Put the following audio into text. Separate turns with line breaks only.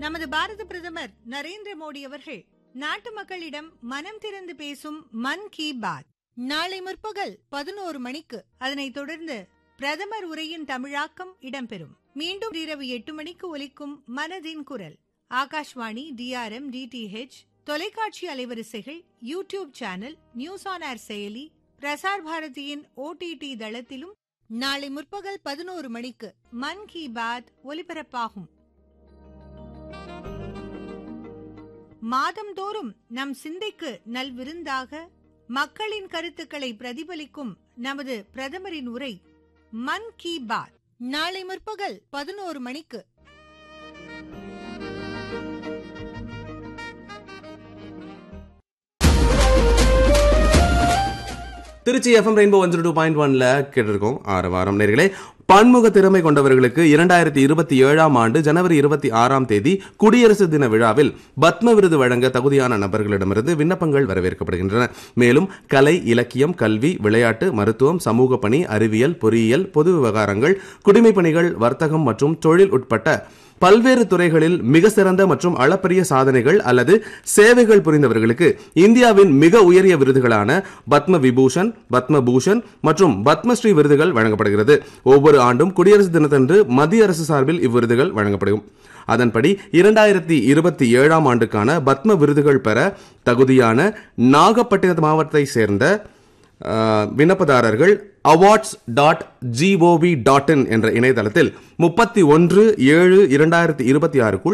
நமது பாரத பிரதமர் நரேந்திர மோடி அவர்கள் நாட்டு மக்களிடம் மனம் திறந்து பேசும் மன் கி பாத் நாளை முற்பகல் பதினோரு மணிக்கு அதனைத் தொடர்ந்து பிரதமர் உரையின் தமிழாக்கம் இடம்பெறும் மீண்டும் இரவு எட்டு மணிக்கு ஒலிக்கும் மனதின் குரல் ஆகாஷ்வாணி டிஆர்எம் டிடிஹெச் தொலைக்காட்சி அலைவரிசைகள் YouTube channel news on air செயலி பிரசார் பாரதியின் ஓடிடி தளத்திலும் நாளை முற்பகல் பதினோரு மணிக்கு மன் கி பாத் ஒலிபரப்பாகும் மாதந்தோறும் நம் சிந்தைக்கு நல்விருந்தாக மக்களின் கருத்துக்களை பிரதிபலிக்கும் நமது பிரதமரின் உரை மன் கி பாத் நாளை முற்பகல் பதினோரு மணிக்கு
Trichy FM rainbow one two point ஒன்ல கேட்டிருக்கோம் ஆறு வாரம் நேர்களே பன்முக திறமை கொண்டவர்களுக்கு இரண்டாயிரத்தி இருபத்தி ஏழாம் ஆண்டு ஜனவரி இருபத்தி ஆறாம் தேதி குடியரசு தின விழாவில் பத்ம விருது வழங்க தகுதியான நபர்களிடமிருந்து விண்ணப்பங்கள் வரவேற்கப்படுகின்றன மேலும் கலை இலக்கியம் கல்வி விளையாட்டு மருத்துவம் சமூக பணி அறிவியல் பொறியியல் பொது விவகாரங்கள் குடிமைப் பணிகள் வர்த்தகம் மற்றும் தொழில் உட்பட்ட பல்வேறு துறைகளில் மிக சிறந்த மற்றும் அளப்பரிய சாதனைகள் அல்லது சேவைகள் புரிந்தவர்களுக்கு இந்தியாவின் மிக உயரிய விருதுகளான பத்ம விபூஷன் பத்ம பூஷன் மற்றும் பத்மஸ்ரீ விருதுகள் வழங்கப்படுகிறது ஒவ்வொரு ஆண்டும் குடியரசு தினத்தன்று மத்திய அரசு சார்பில் இவ்விருதுகள் வழங்கப்படும் அதன்படி இரண்டாயிரத்தி இருபத்தி ஏழாம் ஆண்டுக்கான பத்ம விருதுகள் பெற தகுதியான நாகப்பட்டினம் மாவட்டத்தை சேர்ந்த அஹ், விண்ணப்பதாரர்கள் awards dot GOV dot in என்ற இணையதளத்தில் முப்பத்தி ஒன்று ஏழு இரண்டாயிரத்தி இருபத்தி ஆறுக்குள்